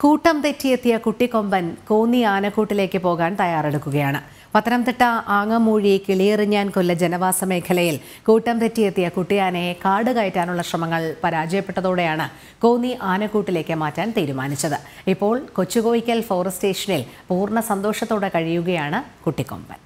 കൂട്ടം തെറ്റിയെത്തിയ കുട്ടിക്കൊമ്പൻ കോന്നി ആനക്കൂട്ടിലേക്ക് പോകാൻ തയ്യാറെടുക്കുകയാണ് പത്തനംതിട്ട ആങ്ങമൂഴി കിളിയെറിഞ്ഞാൻ കൊല്ല ജനവാസ മേഖലയിൽ കൂട്ടം തെറ്റിയെത്തിയ കുട്ടിയാനയെ കാട് കയറ്റാനുള്ള ശ്രമങ്ങൾ പരാജയപ്പെട്ടതോടെയാണ് കോന്നി ആനക്കൂട്ടിലേക്ക് മാറ്റാൻ തീരുമാനിച്ചത് ഇപ്പോൾ കൊച്ചുകോയിക്കൽ ഫോറസ്റ്റ് സ്റ്റേഷനിൽ പൂർണ്ണ സന്തോഷത്തോടെ കഴിയുകയാണ് കുട്ടിക്കൊമ്പൻ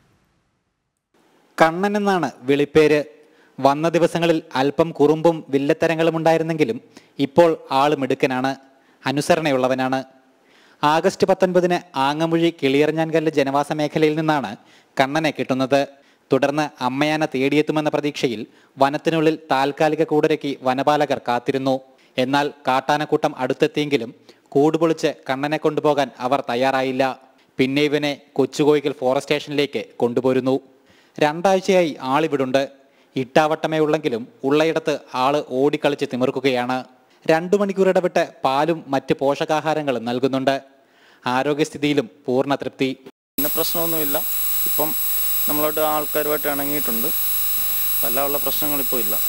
കണ്ണൻ എന്നാണ് വിളിപ്പേര് വന്ന ദിവസങ്ങളിൽ അല്പം കുറുമ്പും വില്ലത്തരങ്ങളും ഉണ്ടായിരുന്നെങ്കിലും ഇപ്പോൾ ആള് മിടുക്കനാണ് അനുസരണയുള്ളവനാണ് ആഗസ്റ്റ് പത്തൊൻപതിന് ആങ്ങമൊഴി കിളിയറിഞ്ഞാൻകല്ല് ജനവാസ മേഖലയിൽ നിന്നാണ് കണ്ണനെ കിട്ടുന്നത് തുടർന്ന് അമ്മയാന തേടിയെത്തുമെന്ന പ്രതീക്ഷയിൽ വനത്തിനുള്ളിൽ താൽക്കാലിക കൂടരക്കി വനപാലകർ കാത്തിരുന്നു എന്നാൽ കാട്ടാനക്കൂട്ടം അടുത്തെത്തിയെങ്കിലും കൂടുപൊളിച്ച് കണ്ണനെ കൊണ്ടുപോകാൻ അവർ തയ്യാറായില്ല പിന്നെ ഇവനെ കൊച്ചുകോയിക്കൽ ഫോറസ്റ്റ് സ്റ്റേഷനിലേക്ക് കൊണ്ടുപോരുന്നു രണ്ടാഴ്ചയായി ആളിവിടുണ്ട് ഇട്ടാവട്ടമേ ഉള്ളെങ്കിലും ഉള്ളയിടത്ത് ആള് ഓടിക്കളിച്ച് തിമിർക്കുകയാണ് രണ്ടു മണിക്കൂർ ഇടവിട്ട് പാലും മറ്റ് പോഷകാഹാരങ്ങളും നൽകുന്നുണ്ട് ആരോഗ്യസ്ഥിതിയിലും പൂർണ്ണ തൃപ്തി പിന്നെ പ്രശ്നമൊന്നുമില്ല ഇപ്പം നമ്മളോട് ആൾക്കാരുമായിട്ട് ഇണങ്ങിയിട്ടുണ്ട് വല്ലാനുള്ള പ്രശ്നങ്ങളിപ്പോൾ ഇല്ല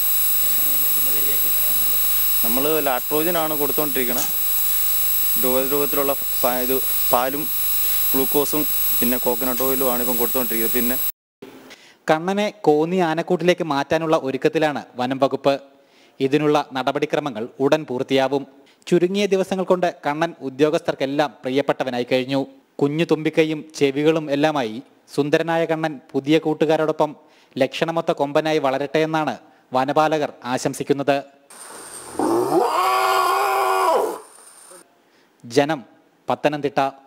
നമ്മൾ ലാക്ടോജനാണ് കൊടുത്തുകൊണ്ടിരിക്കുന്നത് രൂപ രൂപത്തിലുള്ള പാ- ഇത് പാലും ഗ്ലൂക്കോസും പിന്നെ കോക്കനട്ട് ഓയിലും ആണ് ഇപ്പം കൊടുത്തുകൊണ്ടിരിക്കുന്നത് പിന്നെ കണ്ണനെ കോന്നി ആനക്കൂട്ടിലേക്ക് മാറ്റാനുള്ള ഒരുക്കത്തിലാണ് വനം വകുപ്പ് ഇതിനുള്ള നടപടിക്രമങ്ങൾ ഉടൻ പൂർത്തിയാവും ചുരുങ്ങിയ ദിവസങ്ങൾ കൊണ്ട് കണ്ണൻ ഉദ്യോഗസ്ഥർക്കെല്ലാം പ്രിയപ്പെട്ടവനായി കഴിഞ്ഞു കുഞ്ഞു തുമ്പിക്കൈയും ചെവികളും എല്ലാമായി സുന്ദരനായ കണ്ണൻ പുതിയ കൂട്ടുകാരോടൊപ്പം ലക്ഷണമൊത്ത കൊമ്പനായി വളരട്ടെ എന്നാണ് വനപാലകർ ആശംസിക്കുന്നത് ജനം പത്തനംതിട്ട